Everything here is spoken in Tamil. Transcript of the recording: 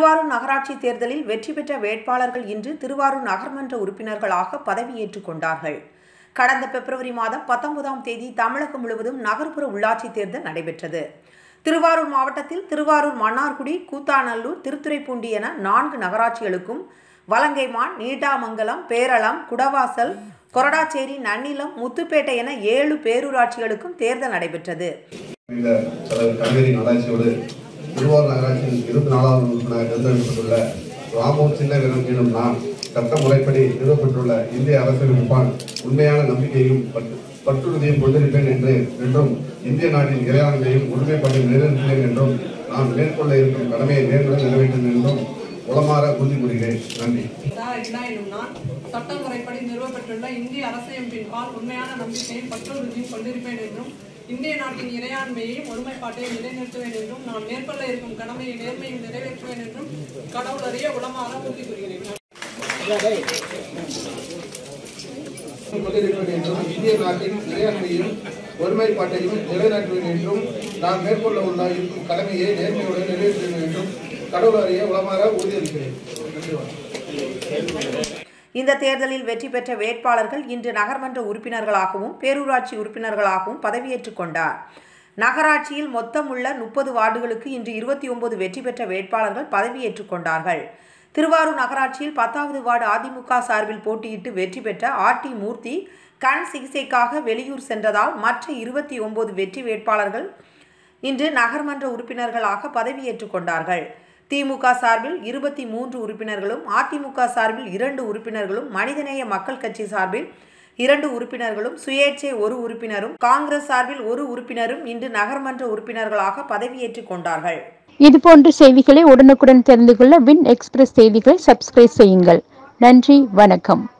திருவாரூர் நகராட்சி தேர்தலில் வெற்றி பெற்ற வேட்பாளர்கள் இன்று திருவாரூர் நகர்மன்ற உறுப்பினர்களாக பதவியேற்றுக் கொண்டார்கள் கடந்த பிப்ரவரி மாதம் பத்தொன்பதாம் தேதி தமிழகம் முழுவதும் நகர்ப்புற உள்ளாட்சி தேர்தல் நடைபெற்றது திருவாரூர் மாவட்டத்தில் திருவாரூர் மன்னார்குடி கூத்தாநல்லூர் திருத்துறைப்பூண்டி என நான்கு நகராட்சிகளுக்கும் வலங்கைமான் நீடாமங்கலம் பேரளம் குடவாசல் கொரடாச்சேரி நன்னிலம் முத்துப்பேட்டை என ஏழு பேரூராட்சிகளுக்கும் தேர்தல் நடைபெற்றது இந்த தலைவர் கலைஞரின் நல்லாட்சியோடு திருவாரூர் நகராட்சியின் இருபத்தி நாலாவது உறுப்பினராக தேர்ந்தெடுக்கப்பட்டுள்ள ராமூர் சின்னவீரன் எனும் நான் சட்ட முறைப்படி நிறுவப்பட்டுள்ள இந்திய அரசியலமைப்பால் உண்மையான நம்பிக்கையும் பற்று- பற்றுறுதியும் கொண்டிருப்பேன் என்று என்றும் இந்திய நாட்டின் இறையாண்மையும் உரிமைப்பாட்டையும் நிறைவேற்றுவேன் என்றும் நான் மேற்கொள்ள இருக்கும் கடமையை நேர்முடன் நிறைவேற்றேன் என்றும் உளமாற உறுதி கூறுகிறேன் நன்றி இன்னா எனும் நான் சட்ட முறைப்படி நிறுவப்பட்டுள்ள இந்திய அரசியமைப்பின் பால் உண்மையான நம்பிக்கையும் பற்றுறுதியும் கொண்டிருப்பேன் என்றும் இந்திய நாட்டின் இறையாண்மையையும் ஒருமைப்பாட்டையும் நிலைநிறுத்துவேன் என்றும் நான் மேற்கொள்ள இருக்கும் கடமையை நேர்மையும் நிறைவேற்றுவேன் என்றும் கடவுளறிய உளமாக உறுதி கூறுகிறேன் கொண்டிருப்பேன் என்றும் இந்திய நாட்டின் இறையாண்மையும் ஒருமைப்பாட்டையும் நிலைநாட்டுவேன் என்றும் நான் மேற்கொள்ள உள்ள இருக்கும் கடமையை நேர்மையுடன் நிறைவேற்றுவேன் என்றும் கடவுள் அறிய உளமாற உறுதியளிக்கிறேன் நன்றி வணக்கம். இந்த தேர்தலில் வெற்றி பெற்ற வேட்பாளர்கள் இன்று நகர்மன்ற உறுப்பினர்களாகவும் பேரூராட்சி உறுப்பினர்களாகவும் பதவியேற்றுக் கொண்டார் நகராட்சியில் மொத்தம் உள்ள முப்பது வார்டுகளுக்கு இன்று இருபத்தி ஒன்பது வெற்றி பெற்ற வேட்பாளர்கள் பதவியேற்றுக் கொண்டார்கள் திருவாரூர் நகராட்சியில் பத்தாவது வார்டு அதிமுக சார்பில் போட்டியிட்டு வெற்றி பெற்ற ஆர் டி மூர்த்தி கண் சிகிச்சைக்காக வெளியூர் சென்றதால் மற்ற இருபத்தி ஒன்பது வெற்றி வேட்பாளர்கள் இன்று நகர்மன்ற உறுப்பினர்களாக பதவியேற்றுக் கொண்டார்கள் திமுக சார்பில் இருபத்தி மூன்று உறுப்பினர்களும் அதிமுக சார்பில் இரண்டு உறுப்பினர்களும் மனிதநேய மக்கள் கட்சி சார்பில் இரண்டு உறுப்பினர்களும் சுயேட்சை ஒரு உறுப்பினரும் காங்கிரஸ் சார்பில் ஒரு உறுப்பினரும் இன்று நகர்மன்ற உறுப்பினர்களாக பதவியேற்றுக் கொண்டார்கள் இதுபோன்ற செய்திகளை உடனுக்குடன் தெரிந்து கொள்ள வின் எக்ஸ்பிரஸ் செய்திகளை சப்ஸ்கிரைப் செய்யுங்கள் நன்றி வணக்கம்